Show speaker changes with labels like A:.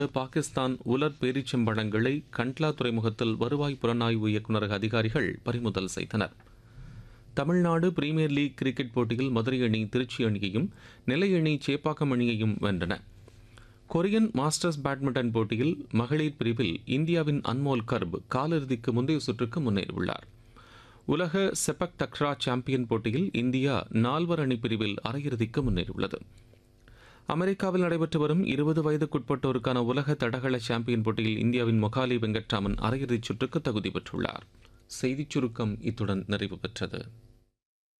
A: பாகிஸ்தான் உலர் பேரிச்சம்பழங்களை கண்ட்லா துறைமுகத்தில் வருவாய் புலனாய்வு இயக்குநரக அதிகாரிகள் பறிமுதல் செய்தனர் தமிழ்நாடு பிரீமியர் லீக் கிரிக்கெட் போட்டியில் மதுரை அணி திருச்சி அணியையும் நெல்லை அணி சேப்பாக்கம் அணியையும் வென்றன கொரியன் மாஸ்டர்ஸ் பேட்மிண்டன் போட்டியில் மகளிர் பிரிவில் இந்தியாவின் அன்மோல் கர்ப் காலிறுதிக்கு முந்தைய சுற்றுக்கு முன்னேறியுள்ளார் உலக செபக் டக்ரா சாம்பியன் போட்டியில் இந்தியா நால்வர் அணி பிரிவில் அரையிறுதிக்கு முன்னேறியுள்ளது அமெரிக்காவில் நடைபெற்று வரும் இருபது வயதுக்குட்பட்டோருக்கான உலக தடகள சாம்பியன் போட்டியில் இந்தியாவின் மொகாலி வெங்கட்ராமன் அரையிறுதிச் சுற்றுக்கு தகுதி பெற்றுள்ளார் செய்திச் சுருக்கம் இத்துடன் நிறைவு பெற்றது